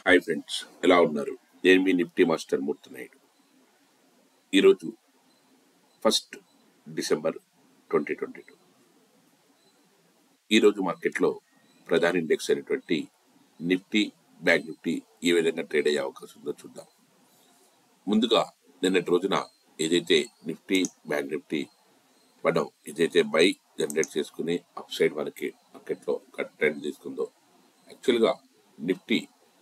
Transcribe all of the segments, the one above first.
hi friends ఎలా ఉన్నారు నేను మీ నిఫ్టీ మాస్టర్ మూర్తి నాయుడు ఈరోజు first December twenty twenty two ఈరోజు మార్కెట్లో ప్రధాన ఇండెక్స్ అయినటువంటి నిఫ్టీ బ్యాంక్ నిఫ్టీ ఏ విధంగా ట్రేడ్ అయ్యే అవకాశం ఉందో చూద్దాం ముందుగా నిన్నటి రోజున ఏదైతే నిఫ్టీ బ్యాంక్ నిఫ్టీ మనం ఏదైతే బై జనరేట్ చేసుకుని అప్ సైడ్ మనకి మార్కెట్లో ఒక ట్రెండ్ తీసుకుందో యాక్చువల్గా నిఫ్టీ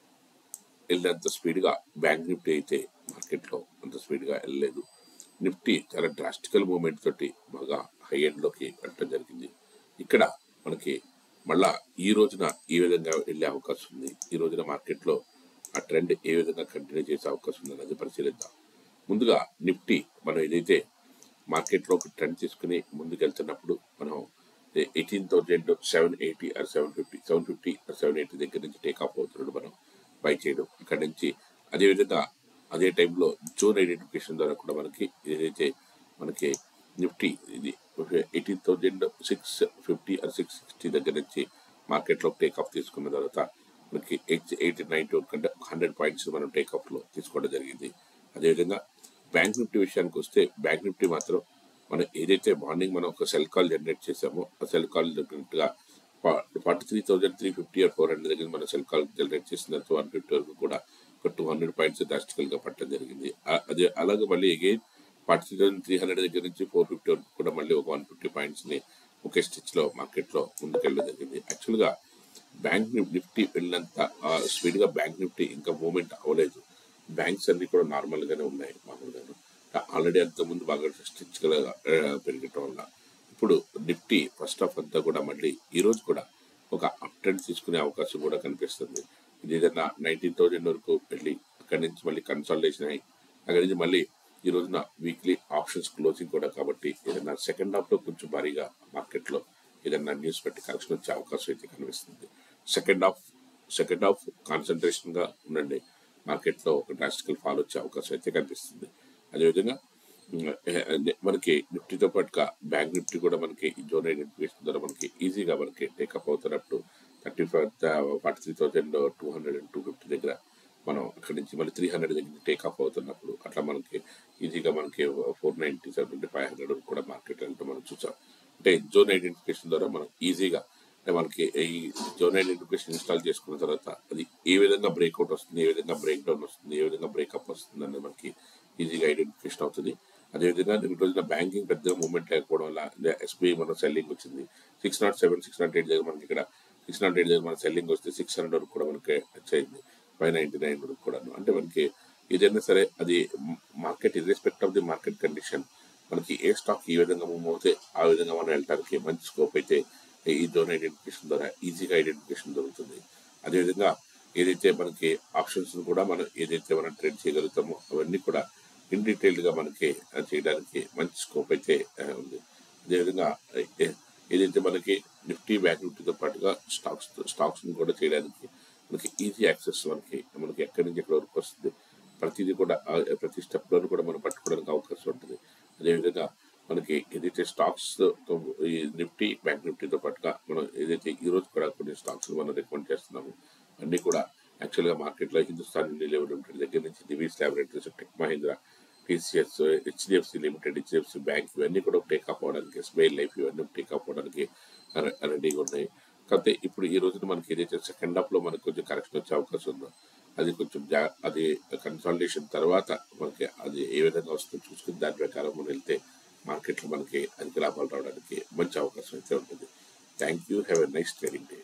వెళ్ళినంత స్పీడ్గా బ్యాంక్ నిఫ్టీ అయితే మార్కెట్లో అంత స్పీడ్గా వెళ్ళలేదు నిఫ్టీ చాలా డ్రాస్టికల్ మూమెంట్ తోటి బాగా హై ఎండ్లోకి వెళ్ళడం జరిగింది ఇక్కడ మనకి మళ్ళా ఈ రోజున ఈ విధంగా వెళ్ళే అవకాశం ఉంది ఈ రోజున మార్కెట్లో ఆ ట్రెండ్ ఏ విధంగా కంటిన్యూ చేసే అవకాశం ఉంది అనేది పరిశీలిద్దాం ముందుగా నిఫ్టీ మనం ఏదైతే మార్కెట్లో ఒక ట్రెండ్ తీసుకుని ముందుకెళ్తున్నప్పుడు మనం eighteen thousand seven eighty or seven fifty seven fifty or seven eighty దగ్గర నుంచి టేక్ ఆఫ్ అవుతున్నాడు మనం బై చేయడం అక్కడి నుంచి అదేవిధంగా అదే టైంలో జోన్ ఐడెంటిఫికేషన్ ద్వారా కూడా మనకి ఏదైతే మనకి నిఫ్టీ ఇది eighteen thousand six fifty or six sixty దగ్గర నుంచి మార్కెట్లో టేక్ ఆఫ్ తీసుకున్న తర్వాత మనకి ఎయిట్ ఎయిటీ నైన్టీ కంటే హండ్రెడ్ పాయింట్స్ మనం టేక్ ఆఫ్లో తీసుకోవడం జరిగింది అదేవిధంగా బ్యాంక్ నిఫ్టీ విషయానికి వస్తే బ్యాంక్ నిఫ్టీ మాత్రం మనం ఏదైతే మార్నింగ్ మనం ఒక సెల్ కాల్ జనరేట్ చేసామో ఆ సెల్ కాల్ గా forty three thousand three fifty or four hundred దగ్గర మనం సెల్ కాల్ జనరేట్ చేసిన తర్వాత వన్ ఫిఫ్టీ వరకు కూడా ఒక టూ హండ్రెడ్ పాయింట్స్ డ్రాస్టికల్ గా పట్టడం జరిగింది ఆ- అదే అలాగే మళ్ళీ again forty three thousand three hundred దగ్గర నుంచి ఫోర్ ఫిఫ్టీ వరకు కూడా మళ్ళీ ఒక వన్ ఫిఫ్టీ పాయింట్స్ ని ఒకే స్టిచ్ లో మార్కెట్ లో ముందుకెళ్ళడం జరిగింది యాక్చువల్ గా బ్యాంక్ నిఫ్టీ వెళ్ళినంత స్పీడ్ గా బ్యాంక్ నిఫ్టీ ఇంకా మూవ్మెంట్ అవ్వలేదు బ్యాంక్స్ అన్ని కూడా నార్మల్ గానే ఉన్నాయి మామూలుగాను ఆల్రెడీ అంత ముందు బాగా స్టిచ్ గా ఆ, పెరగటం వల్ల ఇప్పుడు నిఫ్టీ ఫస్ట్ ఆఫ్ అంతా కూడా మళ్ళీ ఈ రోజు కూడా ఒక అప్ ట్రెండ్ తీసుకునే అవకాశం కూడా కనిపిస్తుంది ఇది ఏదైనా నైన్టీన్ థౌజండ్ వరకు వెళ్ళి అక్కడి నుంచి మళ్ళీ కన్సల్టేషన్ అయ్యి అక్కడి నుంచి మళ్ళీ ఈ రోజున వీక్లీ ఆప్షన్స్ క్లోజింగ్ కూడా కాబట్టి ఏదైనా సెకండ్ హాఫ్ లో కొంచెం భారీగా మార్కెట్ లో ఏదైనా న్యూస్ పెట్టి కరెక్షన్ వచ్చే అవకాశం అయితే కనిపిస్తుంది second half second half concentration గా ఉండండి మార్కెట్ లో ఒక డ్రాస్టికల్ ఫాల్ వచ్చే అవకాశం అయితే కనిపిస్తుంది అదేవిధంగా ఉమ్, ఏ- ఏ- మనకి నిఫ్టీతో పాటుగా బ్యాంక్ నిఫ్టీ కూడా మనకి జోన్ ఐడెంటిఫికేషన్ ద్వారా మనకి ఈజీగా మనకి టేకప్ అవుతున్నట్టు thirty five forty three thousand two hundred and two fifty దగ్గర మనం అక్కడి నుంచి మళ్ళీ త్రీ హండ్రెడ్ దగ్గర టేక్ ఆఫ్ అవుతున్నప్పుడు అట్లా మనకి ఈజీగా మనకి four ninety seven five hundred కూడా మార్కెట్ వెళ్ళడం మనం చూసాం అంటే జోన్ ఐడెంటిఫికేషన్ ద్వారా మనం ఈజీగా అంటే మనకి ఈ జోన్ ఐడెంటిఫికేషన్ ఇన్స్టాల్ చేసుకున్న తర్వాత అది ఏ విధంగా బ్రేక్అవుట్ వస్తుంది ఏ విధంగా బ్రేక్ డౌన్ వస్తుంది ఏ విధంగా బ్రేకప్ వస్తుంది అనేది మనకి ఈజీగా ఐడెంటిఫికేషన్ అవుతుంది అదేవిధంగా ఈ రోజున బ్యాంకింగ్ పెద్ద మూవ్మెంట్ లేకపోవడం వల్ల ఎస్బీఐ మన సెల్లింగ్ వచ్చింది six nought seven six nought eight దగ్గర మనకి ఇక్కడ సిక్స్ నాట్ ఎయిట్ దగ్గర మన సెల్లింగ్ వస్తే సిక్స్ హండ్రెడ్ వరకు కూడా మనకి వచ్చింది ఫైవ్ నైన్టీ నైన్ వరకు కూడా అంటే మనకి ఏదైనా సరే అది market irrespective of the market condition మనకి ఏ స్టాక్ ఈ విధంగా మూవ్ అవుతే ఆ విధంగా మనం వెళ్ళడానికి మంచి స్కోప్ అయితే ఈ జోన్ ఐడెంటిఫికేషన్ ద్వారా ఈజీగా ఐడెంటిఫికేషన్ దొరుకుతుంది అదేవిధంగా ఏదైతే మనకి ఆప్షన్స్ కూడా మనం ఏదైతే మనం ట్రేడ్ చేయగలుగుతామో అవన్నీ కూడా ఇన్ డీటెయిల్డ్ గా మనకి ఆ, చేయడానికి మంచి స్కోప్ అయితే ఆ, ఉంది అదేవిధంగా ఏ- ఏదైతే మనకి నిఫ్టీ బ్యాంక్ నిఫ్టీతో పాటుగా స్టాక్స్ స్టాక్స్ కూడా చేయడానికి మనకి ఈజీ యాక్సెస్ మనకి మనకి ఎక్కడి నుంచి ఎక్కడి వరకు వస్తుంది ప్రతిదీ కూడా ఆ, ప్రతి స్టెప్ లోను కూడా మనం పట్టుకోవడానికి అవకాశం ఉంటుంది అదేవిధంగా మనకి ఏదైతే స్టాక్స్ ఈ నిఫ్టీ బ్యాంక్ నిఫ్టీతో పాటుగా మనం ఏదైతే ఈ రోజు కూడా కొన్ని స్టాక్స్ మనం రికమెండ్ చేస్తున్నాము అన్ని కూడా యాక్చువల్ గా మార్కెట్ లో హిందుస్థాన్ యూనిలివర్ లిమిటెడ్ దగ్గర నుంచి Divi's Laboratories Tech Mahindra TCS HDFC Limited HDFC Bank ఇవన్నీ కూడా టేక్ ఆఫ్ అవడానికి స్మైల్ లైఫ్ ఇవన్నీ టేక్ ఆఫ్ అవడానికి రె- రెడీగా ఉన్నాయి కాకపోతే ఇప్పుడు ఈ రోజున మనకి ఏదైతే సెకండ్ హాఫ్ లో మనకి కొంచెం కరెక్షన్ వచ్చే అవకాశం ఉందో అది కొంచెం జా అది కన్సల్టేషన్ తర్వాత మనకి అది ఏ విధంగా వస్తుందో చూసుకుని దాని ప్రకారం మనం వెళ్తే మార్కెట్లో మనకి అధిక లాభాలు రావడానికి మంచి అవకాశం అయితే ఉంటుంది thank you have a nice trading day